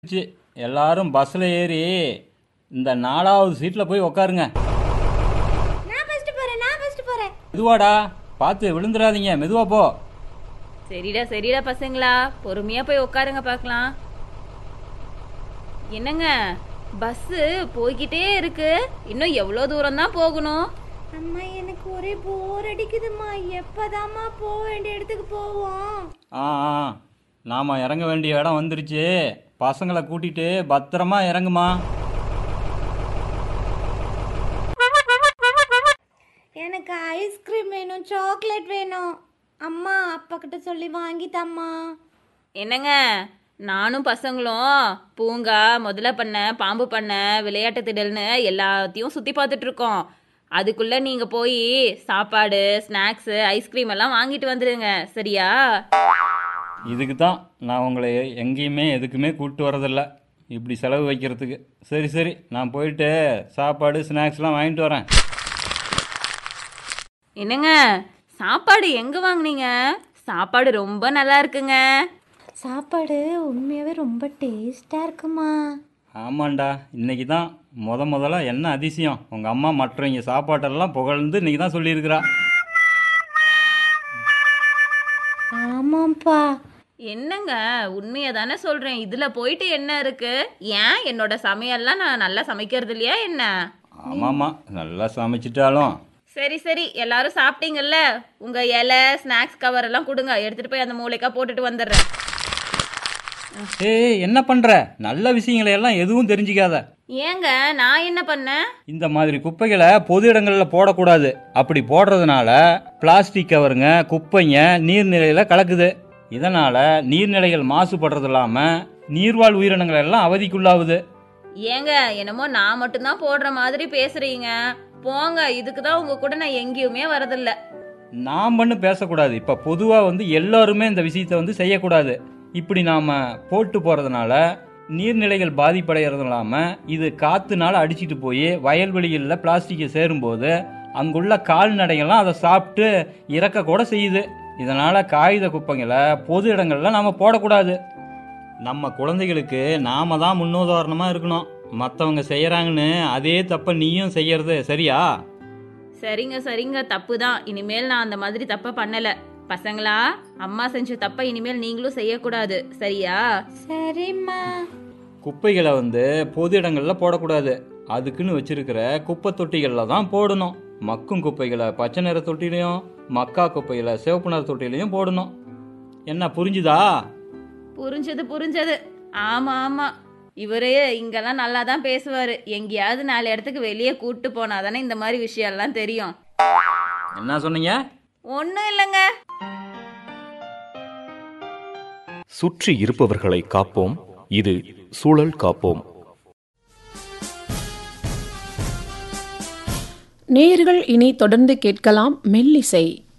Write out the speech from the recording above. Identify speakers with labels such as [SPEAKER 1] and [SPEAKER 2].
[SPEAKER 1] ச்சு, எல்லாரும் பஸ்ஸில் ஏறி இந்த நாலாவது சீட்டில் போய் உக்காருங்க
[SPEAKER 2] நான் ஃபர்ஸ்ட் போறேன் நான் ஃபர்ஸ்ட் போறேன்
[SPEAKER 1] மெதுவாடா பார்த்து விழுந்துடாதீங்க மெதுவா போ
[SPEAKER 3] சரிடா சரிடா பசங்களா பொறுமையா போய் உட்காருங்க பார்க்கலாம் என்னங்க பஸ்ஸு போய்கிட்டே இருக்கு இன்னும் எவ்வளோ தூரம் தான் போகணும்
[SPEAKER 2] அம்மா எனக்கு ஒரே போர் அடிக்குதுமா எப்பதாம்மா போக வேண்டிய இடத்துக்கு போவோம்
[SPEAKER 1] ஆ ஆ நாம் இறங்க வேண்டிய இடம் வந்துருச்சு பசங்களை கூட்டிட்டு பத்திரமா இறங்குமா
[SPEAKER 2] எனக்கு ஐஸ்கிரீம் வேணும் சாக்லேட் வேணும் அம்மா அப்பா கிட்ட சொல்லி வாங்கித்தாம்மா
[SPEAKER 3] என்னங்க நானும் பசங்களும் பூங்கா முதல்ல பண்ண பாம்பு பண்ண விளையாட்டு திடல்னு எல்லாத்தையும் சுற்றி பார்த்துட்டு இருக்கோம் அதுக்குள்ள நீங்க போய் சாப்பாடு ஸ்நாக்ஸு ஐஸ்கிரீம் எல்லாம் வாங்கிட்டு வந்துடுங்க சரியா
[SPEAKER 1] இதுக்கு தான் நான் உங்களை எங்கேயுமே எதுக்குமே கூப்பிட்டு வரதில்ல இப்படி செலவு வைக்கிறதுக்கு சரி சரி நான் போயிட்டு சாப்பாடு ஸ்நாக்ஸ்லாம் வாங்கிட்டு வரேன்
[SPEAKER 3] என்னங்க சாப்பாடு எங்க வாங்குனீங்க சாப்பாடு ரொம்ப நல்லா இருக்குங்க
[SPEAKER 2] சாப்பாடு உண்மையாவே ரொம்ப டேஸ்டா இருக்குமா
[SPEAKER 1] ஆமாண்டா இன்னைக்கு தான் முத முதல்ல என்ன அதிசயம் உங்கள் அம்மா மற்றவங்க சாப்பாட்டெல்லாம் புகழ்ந்து இன்னைக்கு தான் சொல்லியிருக்கிறா
[SPEAKER 2] ஆமாப்பா
[SPEAKER 3] என்னங்க உண்மையை தானே சொல்றேன் இதுல போயிட்டு என்ன இருக்கு ஏன் என்னோட சமையல்லாம் நான் நல்லா சமைக்கிறது இல்லையா என்ன
[SPEAKER 1] ஆமாம்மா நல்லா சமைச்சிட்டாலும்
[SPEAKER 3] சரி சரி எல்லாரும் சாப்பிட்டீங்கல்ல உங்க இலை ஸ்நாக்ஸ் கவர் எல்லாம் கொடுங்க எடுத்துட்டு போய் அந்த மூளைக்கா போட்டுட்டு வந்துடுறேன்
[SPEAKER 1] ஏய் என்ன பண்ணுற நல்ல விஷயங்களை எல்லாம் எதுவும் தெரிஞ்சிக்காத
[SPEAKER 3] ஏங்க நான் என்ன பண்ணேன்
[SPEAKER 1] இந்த மாதிரி குப்பைகளை பொது இடங்களில் போடக்கூடாது அப்படி போடுறதுனால பிளாஸ்டிக் கவருங்க குப்பைங்க நீர்நிலையில் கலக்குது இதனால் நீர்நிலைகள் மாசுபடுறது இல்லாமல் நீர்வாழ் உயிரினங்கள் எல்லாம் அவதிக்குள்ளாகுது
[SPEAKER 3] ஏங்க என்னமோ நான் மட்டும்தான் போடுற மாதிரி பேசுறீங்க போங்க இதுக்கு தான் உங்க கூட நான் எங்கேயுமே வரதில்ல
[SPEAKER 1] நாம் பண்ணு பேசக்கூடாது இப்போ பொதுவாக வந்து எல்லாருமே இந்த விஷயத்தை வந்து செய்யக்கூடாது இப்படி நாம் போட்டு போகிறதுனால நீர்நிலைகள் பாதிப்படைகிறது இல்லாமல் இது காற்றுனால அடிச்சிட்டு போய் வயல்வெளிகளில் பிளாஸ்டிக்கை சேரும்போது அங்குள்ள கால்நடைகள்லாம் அதை சாப்பிட்டு இறக்க கூட செய்யுது இதனால் காகித குப்பைங்களை பொது இடங்களில் நாம் போடக்கூடாது நம்ம குழந்தைகளுக்கு நாம தான் முன்னுதாரணமாக இருக்கணும் மற்றவங்க செய்கிறாங்கன்னு அதே தப்பை நீயும் செய்யறது சரியா
[SPEAKER 3] சரிங்க சரிங்க தப்பு தான் இனிமேல் நான் அந்த மாதிரி தப்ப பண்ணல பசங்களா அம்மா செஞ்ச தப்ப இனிமேல் நீங்களும் செய்யக்கூடாது சரியா
[SPEAKER 2] சரிம்மா
[SPEAKER 1] குப்பைகளை வந்து பொது இடங்களில் போடக்கூடாது அதுக்குன்னு வச்சிருக்கிற குப்பை தொட்டிகளில் தான் போடணும் மக்கும் குப்பைகளை பச்சை நிற தொட்டிலையும் மக்கா குப்பைகளை சிவப்பு நிற தொட்டிலையும் போடணும் என்ன புரிஞ்சுதா
[SPEAKER 3] புரிஞ்சது புரிஞ்சது ஆமா ஆமா இவரு இங்கெல்லாம் நல்லா தான் பேசுவாரு எங்கேயாவது நாலு இடத்துக்கு வெளியே கூட்டு போனா தானே இந்த மாதிரி விஷயம்லாம் தெரியும்
[SPEAKER 1] என்ன சொன்னீங்க
[SPEAKER 3] ஒன்றும் இல்லைங்க
[SPEAKER 4] சுற்றி இருப்பவர்களை காப்போம் இது சூழல் காப்போம்
[SPEAKER 5] நேயர்கள் இனி தொடர்ந்து கேட்கலாம் மெல்லிசை